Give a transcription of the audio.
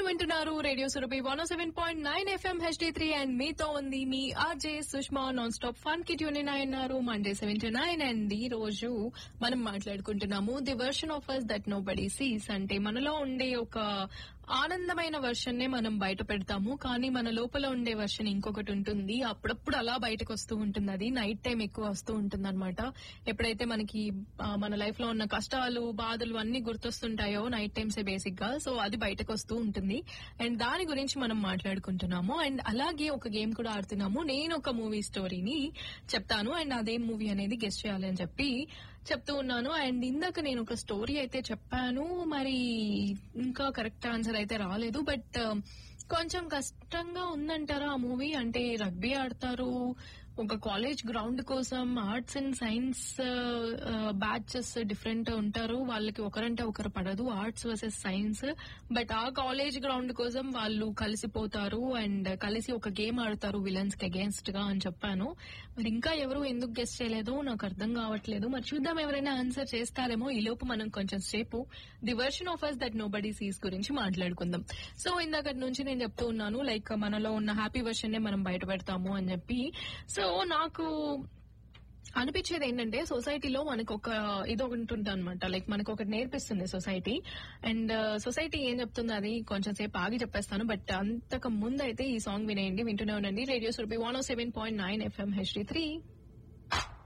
వింటున్నారు radio Surabhi one seven point nine FM HD three and మీతో ఉంది మీ RJ Sushma non stop fun కి ట్యూన్ అయినారు Monday seven to nine and ఈ రోజు మనం మాట్లాడుకుంటున్నాము the version of us that nobody sees అంటే మనలో ఉండే ఒక ఆనందమైన వర్షన్ నే మనం బయట పెడతాము కానీ మన లోపల ఉండే వర్షన్ ఇంకొకటి ఉంటుంది అప్పుడప్పుడు అలా బయటకు వస్తూ ఉంటుంది అది నైట్ టైం ఎక్కువ వస్తూ ఉంటుంది అనమాట ఎప్పుడైతే మనకి ఆ, మన లైఫ్ లో ఉన్న కష్టాలు బాధలు అన్ని గుర్తొస్తుంటాయో నైట్ టైమ్స్ బేసిక్ గా సో అది బయటకు వస్తూ ఉంటుంది అండ్ దాని గురించి మనం మాట్లాడుకుంటున్నాము అండ్ అలాగే ఒక గేమ్ కూడా ఆడుతున్నాము నేను ఒక మూవీ స్టోరీని చెప్తాను అండ్ అదే మూవీ అనేది గెస్ట్ చేయాలి అని చెప్పి చెప్తూ ఉన్నాను అండ్ ఇందాక నేను ఒక స్టోరీ అయితే చెప్పాను మరి ఇంకా కరెక్ట్ ఆన్సర్ అయితే రాలేదు బట్ కొంచెం కష్టంగా ఉందంటారా ఆ మూవీ అంటే రగ్బీ ఆడతారు ఒక కాలేజ్ గ్రౌండ్ కోసం arts and science batches different ఉంటారు వాళ్ళకి ఒకరంటే ఒకరు పడదు ఆర్ట్స్ వర్సెస్ సైన్స్ బట్ ఆ కాలేజ్ గ్రౌండ్ కోసం వాళ్ళు కలిసిపోతారు అండ్ కలిసి ఒక గేమ్ ఆడతారు విలన్స్ కి అగేన్స్ట్ గా అని చెప్పాను మరి ఇంకా ఎవరు ఎందుకు గెస్ట్ చేయలేదో నాకు అర్థం కావట్లేదు మరి చూద్దాం ఎవరైనా ఆన్సర్ చేస్తారేమో ఈ లోపు మనం కొంచెం సేపు the version of us that nobody sees గురించి మాట్లాడుకుందాం సో ఇందాక నుంచి నేను చెప్తూ ఉన్నాను లైక్ మనలో ఉన్న హ్యాపీ వర్షన్ నే మనం బయట పెడతాము అని చెప్పి సో నాకు అనిపించేది ఏంటంటే సొసైటీలో మనకు ఒక ఇది ఒకటి ఉంటుంది అనమాట లైక్ మనకు ఒకటి నేర్పిస్తుంది సొసైటీ అండ్ సొసైటీ ఏం చెప్తుంది అది కొంచెం సేపు ఆగి చెప్పేస్తాను బట్ అంతకు ముందు అయితే ఈ సాంగ్ వినేయండి వింటూనే ఉండండి radio Surabhi one seven point nine FM HD three